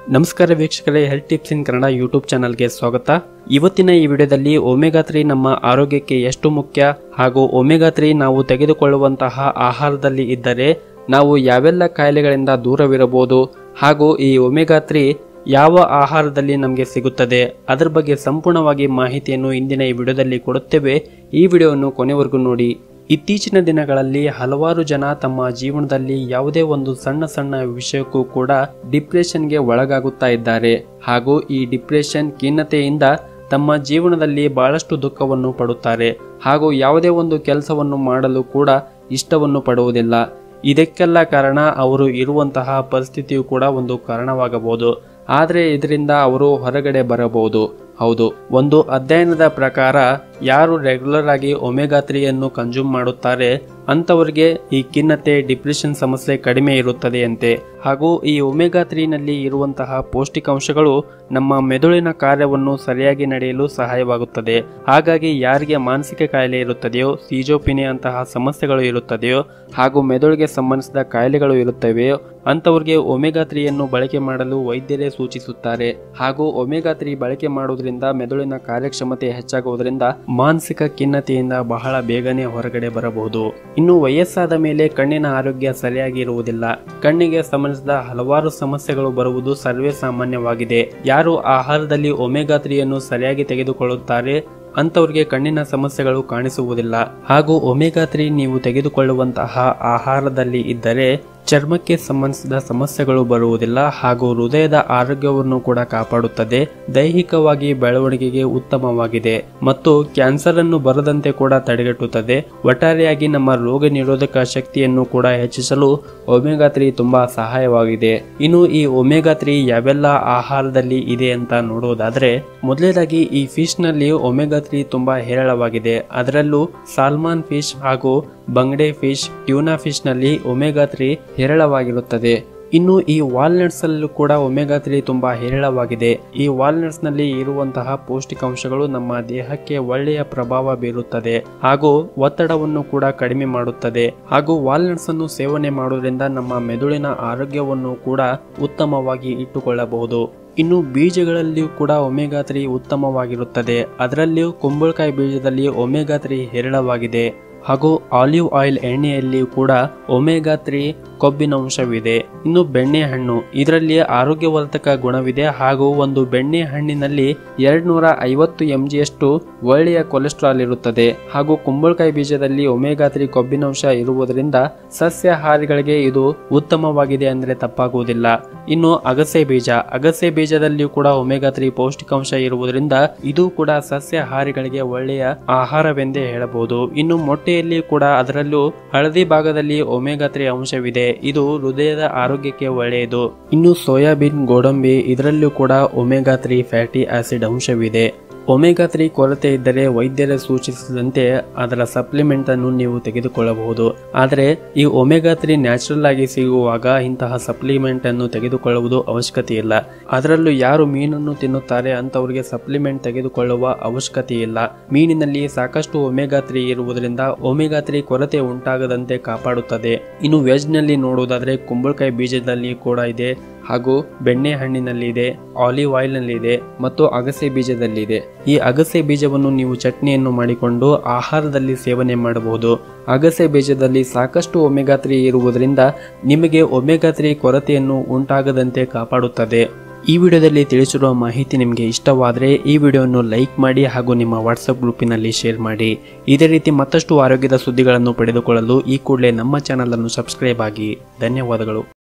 ನಮಸ್ಕಾರ ವೀಕ್ಷಕರೇ health tips in Kannada YouTube ಚಾನಲ್ಗೆ ಸ್ವಾಗತ ಇವತ್ತಿನ ಈ ವಿಡಿಯೋದಲ್ಲಿ ಒಮೆಗಾ ತ್ರೀ ನಮ್ಮ ಆರೋಗ್ಯಕ್ಕೆ ಎಷ್ಟು ಮುಖ್ಯ ಹಾಗೂ ಒಮೆಗಾ ತ್ರೀ ನಾವು ತೆಗೆದುಕೊಳ್ಳುವಂತಹ ಆಹಾರದಲ್ಲಿ ಇದ್ದರೆ ನಾವು ಯಾವೆಲ್ಲ ಕಾಯಿಲೆಗಳಿಂದ ದೂರವಿರಬಹುದು ಹಾಗೂ ಈ ಒಮೆಗಾ ತ್ರೀ ಯಾವ ಆಹಾರದಲ್ಲಿ ನಮಗೆ ಸಿಗುತ್ತದೆ ಅದರ ಬಗ್ಗೆ ಸಂಪೂರ್ಣವಾಗಿ ಮಾಹಿತಿಯನ್ನು ಇಂದಿನ ಈ ವಿಡಿಯೋದಲ್ಲಿ ಕೊಡುತ್ತೇವೆ ಈ ವಿಡಿಯೋವನ್ನು ಕೊನೆವರೆಗೂ ನೋಡಿ ಇತ್ತೀಚಿನ ದಿನಗಳಲ್ಲಿ ಹಲವಾರು ಜನ ತಮ್ಮ ಜೀವನದಲ್ಲಿ ಯಾವುದೇ ಒಂದು ಸಣ್ಣ ಸಣ್ಣ ವಿಷಯಕ್ಕೂ ಕೂಡ ಡಿಪ್ರೆಷನ್ಗೆ ಒಳಗಾಗುತ್ತಾ ಇದ್ದಾರೆ ಹಾಗೂ ಈ ಡಿಪ್ರೆಷನ್ ಖಿನ್ನತೆಯಿಂದ ತಮ್ಮ ಜೀವನದಲ್ಲಿ ಬಹಳಷ್ಟು ದುಃಖವನ್ನು ಪಡುತ್ತಾರೆ ಹಾಗೂ ಯಾವುದೇ ಒಂದು ಕೆಲಸವನ್ನು ಮಾಡಲು ಕೂಡ ಇಷ್ಟವನ್ನು ಪಡುವುದಿಲ್ಲ ಇದಕ್ಕೆಲ್ಲ ಕಾರಣ ಅವರು ಇರುವಂತಹ ಪರಿಸ್ಥಿತಿಯು ಕೂಡ ಒಂದು ಕಾರಣವಾಗಬಹುದು ಆದರೆ ಇದರಿಂದ ಅವರು ಹೊರಗಡೆ ಬರಬಹುದು ಹೌದು ಒಂದು ಅಧ್ಯಯನದ ಪ್ರಕಾರ ಯಾರು ರೆಗ್ಯುಲರ್ ಆಗಿ ಒಮೆಗಾ ತ್ರೀಯನ್ನು ಕನ್ಸ್ಯೂಮ್ ಮಾಡುತ್ತಾರೆ ಅಂಥವರಿಗೆ ಈ ಖಿನ್ನತೆ ಡಿಪ್ರೆಷನ್ ಸಮಸ್ಯೆ ಕಡಿಮೆ ಇರುತ್ತದೆಯಂತೆ ಹಾಗೂ ಈ ಒಮೆಗಾ ತ್ರೀನಲ್ಲಿ ಇರುವಂತಹ ಪೌಷ್ಟಿಕಾಂಶಗಳು ನಮ್ಮ ಮೆದುಳಿನ ಕಾರ್ಯವನ್ನು ಸರಿಯಾಗಿ ನಡೆಯಲು ಸಹಾಯವಾಗುತ್ತದೆ ಹಾಗಾಗಿ ಯಾರಿಗೆ ಮಾನಸಿಕ ಕಾಯಿಲೆ ಇರುತ್ತದೆಯೋ ಸೀಜೋಪಿನಿ ಅಂತಹ ಸಮಸ್ಯೆಗಳು ಇರುತ್ತದೆಯೋ ಹಾಗೂ ಮೆದುಳಿಗೆ ಸಂಬಂಧಿಸಿದ ಕಾಯಿಲೆಗಳು ಇರುತ್ತವೆಯೋ ಅಂಥವ್ರಿಗೆ ಒಮೆಗಾ ತ್ರೀಯನ್ನು ಬಳಕೆ ಮಾಡಲು ವೈದ್ಯರೇ ಸೂಚಿಸುತ್ತಾರೆ ಹಾಗೂ ಒಮೆಗಾ ತ್ರೀ ಬಳಕೆ ಮಾಡುವುದರಿಂದ ಮೆದುಳಿನ ಕಾರ್ಯಕ್ಷಮತೆ ಹೆಚ್ಚಾಗುವುದರಿಂದ ಮಾನಸಿಕ ಖಿನ್ನತೆಯಿಂದ ಬಹಳ ಬೇಗನೆ ಹೊರಗಡೆ ಬರಬಹುದು ಇನ್ನು ವಯಸ್ಸಾದ ಮೇಲೆ ಕಣ್ಣಿನ ಆರೋಗ್ಯ ಸರಿಯಾಗಿ ಇರುವುದಿಲ್ಲ ಕಣ್ಣಿಗೆ ಸಂಬಂಧಿಸಿದ ಹಲವಾರು ಸಮಸ್ಯೆಗಳು ಬರುವುದು ಸರ್ವೇ ಸಾಮಾನ್ಯವಾಗಿದೆ ಯಾರು ಆಹಾರದಲ್ಲಿ ಒಮೆಗಾ ತ್ರೀಯನ್ನು ಸರಿಯಾಗಿ ತೆಗೆದುಕೊಳ್ಳುತ್ತಾರೆ ಅಂಥವ್ರಿಗೆ ಕಣ್ಣಿನ ಸಮಸ್ಯೆಗಳು ಕಾಣಿಸುವುದಿಲ್ಲ ಹಾಗೂ ಒಮೆಗಾ ತ್ರೀ ನೀವು ತೆಗೆದುಕೊಳ್ಳುವಂತಹ ಆಹಾರದಲ್ಲಿ ಇದ್ದರೆ ಚರ್ಮಕ್ಕೆ ಸಂಬಂಧಿಸಿದ ಸಮಸ್ಯೆಗಳು ಬರುವುದಿಲ್ಲ ಹಾಗೂ ಹೃದಯದ ಆರೋಗ್ಯವನ್ನು ಕೂಡ ಕಾಪಾಡುತ್ತದೆ ದೈಹಿಕವಾಗಿ ಬೆಳವಣಿಗೆಗೆ ಉತ್ತಮವಾಗಿದೆ ಮತ್ತು ಕ್ಯಾನ್ಸರ್ ಅನ್ನು ಬರದಂತೆ ಕೂಡ ತಡೆಗಟ್ಟುತ್ತದೆ ಒಟ್ಟಾರೆಯಾಗಿ ನಮ್ಮ ರೋಗ ನಿರೋಧಕ ಶಕ್ತಿಯನ್ನು ಕೂಡ ಹೆಚ್ಚಿಸಲು ಒಮೆಗಾ ತ್ರೀ ತುಂಬಾ ಸಹಾಯವಾಗಿದೆ ಇನ್ನು ಈ ಒಮೆಗಾ ತ್ರೀ ಯಾವೆಲ್ಲ ಆಹಾರದಲ್ಲಿ ಇದೆ ಅಂತ ನೋಡೋದಾದ್ರೆ ಮೊದಲನೇದಾಗಿ ಈ ಫಿಶ್ ನಲ್ಲಿ ಒಮೆಗಾ ತ್ರೀ ತುಂಬಾ ಹೇರಳವಾಗಿದೆ ಅದರಲ್ಲೂ ಸಾಲ್ಮಾನ್ ಫಿಶ್ ಹಾಗೂ ಬಂಗಡೆ ಫಿಶ್ ಟ್ಯೂನಾ ಫಿಶ್ ನಲ್ಲಿ ಒಮೆಗಾ ತ್ರೀ ಹೇರಳವಾಗಿರುತ್ತದೆ ಇನ್ನು ಈ ವಾಲ್ನಟ್ಸ್ ಅಲ್ಲೂ ಕೂಡ ಒಮೆಗಾ ತ್ರೀ ತುಂಬಾ ಹೇರಳವಾಗಿದೆ ಈ ವಾಲ್ನಟ್ಸ್ ನಲ್ಲಿ ಇರುವಂತಹ ಪೌಷ್ಟಿಕಾಂಶಗಳು ನಮ್ಮ ದೇಹಕ್ಕೆ ಒಳ್ಳೆಯ ಪ್ರಭಾವ ಬೀರುತ್ತದೆ ಹಾಗೂ ಒತ್ತಡವನ್ನು ಕೂಡ ಕಡಿಮೆ ಮಾಡುತ್ತದೆ ಹಾಗೂ ವಾಲ್ನಟ್ಸ್ ಅನ್ನು ಸೇವನೆ ಮಾಡುವುದರಿಂದ ನಮ್ಮ ಮೆದುಳಿನ ಆರೋಗ್ಯವನ್ನು ಕೂಡ ಉತ್ತಮವಾಗಿ ಇಟ್ಟುಕೊಳ್ಳಬಹುದು ಇನ್ನು ಬೀಜಗಳಲ್ಲಿಯೂ ಕೂಡ ಒಮೆಗಾ ತ್ರೀ ಉತ್ತಮವಾಗಿರುತ್ತದೆ ಅದರಲ್ಲಿಯೂ ಕುಂಬಳಕಾಯಿ ಬೀಜದಲ್ಲಿ ಒಮೆಗಾ ತ್ರೀ ಹೇರಳವಾಗಿದೆ ಹಾಗೂ ಆಲಿವ್ ಆಯಿಲ್ ಎಣ್ಣೆಯಲ್ಲಿಯೂ ಕೂಡ ಒಮೆಗಾ ತ್ರೀ ಕೊಬ್ಬಿನಾಂಶವಿದೆ ಇನ್ನು ಬೆಣ್ಣೆ ಹಣ್ಣು ಇದರಲ್ಲಿ ಆರೋಗ್ಯವರ್ಧಕ ಗುಣವಿದೆ ಹಾಗೂ ಒಂದು ಬೆಣ್ಣೆ ಹಣ್ಣಿನಲ್ಲಿ ಎರಡ್ ನೂರ ಐವತ್ತು ಎಂ ಜಿಯಷ್ಟು ಒಳ್ಳೆಯ ಕೊಲೆಸ್ಟ್ರಾಲ್ ಇರುತ್ತದೆ ಹಾಗೂ ಕುಂಬಳಕಾಯಿ ಬೀಜದಲ್ಲಿ ಒಮೆಗಾ ತ್ರೀ ಕೊಬ್ಬಿನಾಂಶ ಇರುವುದರಿಂದ ಸಸ್ಯಾಹಾರಿಗಳಿಗೆ ಇದು ಉತ್ತಮವಾಗಿದೆ ಅಂದರೆ ತಪ್ಪಾಗುವುದಿಲ್ಲ ಇನ್ನು ಅಗಸೆ ಬೀಜ ಅಗಸೆ ಬೀಜದಲ್ಲಿಯೂ ಕೂಡ ಒಮೆಗಾ ತ್ರೀ ಪೌಷ್ಟಿಕಾಂಶ ಇರುವುದರಿಂದ ಇದು ಕೂಡ ಸಸ್ಯಾಹಾರಿಗಳಿಗೆ ಒಳ್ಳೆಯ ಆಹಾರವೆಂದೇ ಹೇಳಬಹುದು ಇನ್ನು ಮೊಟ್ಟೆಯಲ್ಲಿ ಕೂಡ ಅದರಲ್ಲೂ ಹಳದಿ ಭಾಗದಲ್ಲಿ ಒಮೆಗಾ ತ್ರೀ ಅಂಶವಿದೆ ಇದು ಹೃದಯದ ಆರೋಗ್ಯಕ್ಕೆ ಒಳ್ಳೆಯದು ಇನ್ನು ಸೋಯಾಬೀನ್ ಗೋಡಂಬಿ ಇದರಲ್ಲೂ ಕೂಡ ಒಮೆಗಾ ತ್ರೀ ಫ್ಯಾಟಿ ಆಸಿಡ್ ಅಂಶವಿದೆ ಒಮೆಗಾ ತ್ರೀ ಕೊರತೆ ಇದ್ದರೆ ವೈದ್ಯರ ಸೂಚಿಸಿದಂತೆ ಅದರ ಸಪ್ಲಿಮೆಂಟ್ ಅನ್ನು ನೀವು ತೆಗೆದುಕೊಳ್ಳಬಹುದು ಆದರೆ ಈ ಒಮೆಗಾ ತ್ರೀ ನ್ಯಾಚುರಲ್ ಆಗಿ ಸಿಗುವಾಗ ಇಂತಹ ಸಪ್ಲಿಮೆಂಟ್ ಅನ್ನು ತೆಗೆದುಕೊಳ್ಳುವುದು ಅವಶ್ಯಕತೆ ಇಲ್ಲ ಅದರಲ್ಲೂ ಯಾರು ಮೀನನ್ನು ತಿನ್ನುತ್ತಾರೆ ಅಂತವರಿಗೆ ಸಪ್ಲಿಮೆಂಟ್ ತೆಗೆದುಕೊಳ್ಳುವ ಅವಶ್ಯಕತೆ ಇಲ್ಲ ಮೀನಿನಲ್ಲಿ ಸಾಕಷ್ಟು ಒಮೆಗಾ ತ್ರೀ ಇರುವುದರಿಂದ ಒಮೆಗಾ ತ್ರೀ ಕೊರತೆ ಉಂಟಾಗದಂತೆ ಕಾಪಾಡುತ್ತದೆ ಇನ್ನು ವೆಜ್ ನಲ್ಲಿ ನೋಡುವುದಾದ್ರೆ ಕುಂಬಳಕಾಯಿ ಬೀಜದಲ್ಲಿ ಕೂಡ ಇದೆ ಹಾಗೂ ಬೆಣ್ಣೆ ಹಣ್ಣಿನಲ್ಲಿದೆ ಆಲಿವ್ ಆಯಿಲ್ ನಲ್ಲಿದೆ ಮತ್ತು ಅಗಸೆ ಬೀಜದಲ್ಲಿದೆ ಈ ಅಗಸೆ ಬೀಜವನ್ನು ನೀವು ಚಟ್ನಿಯನ್ನು ಮಾಡಿಕೊಂಡು ಆಹಾರದಲ್ಲಿ ಸೇವನೆ ಮಾಡಬಹುದು ಅಗಸೆ ಬೀಜದಲ್ಲಿ ಸಾಕಷ್ಟು ಒಮೆಗಾ ತ್ರೀ ಇರುವುದರಿಂದ ನಿಮಗೆ ಒಮೆಗಾ ತ್ರೀ ಕೊರತೆಯನ್ನು ಉಂಟಾಗದಂತೆ ಕಾಪಾಡುತ್ತದೆ ಈ ವಿಡಿಯೋದಲ್ಲಿ ತಿಳಿಸಿರುವ ಮಾಹಿತಿ ನಿಮಗೆ ಇಷ್ಟವಾದರೆ ಈ ವಿಡಿಯೋವನ್ನು ಲೈಕ್ ಮಾಡಿ ಹಾಗೂ ನಿಮ್ಮ ವಾಟ್ಸಪ್ ಗ್ರೂಪಿನಲ್ಲಿ ಶೇರ್ ಮಾಡಿ ಇದೇ ರೀತಿ ಮತ್ತಷ್ಟು ಆರೋಗ್ಯದ ಸುದ್ದಿಗಳನ್ನು ಪಡೆದುಕೊಳ್ಳಲು ಈ ಕೂಡಲೇ ನಮ್ಮ ಚಾನಲ್ ಅನ್ನು ಸಬ್ಸ್ಕ್ರೈಬ್ ಆಗಿ ಧನ್ಯವಾದಗಳು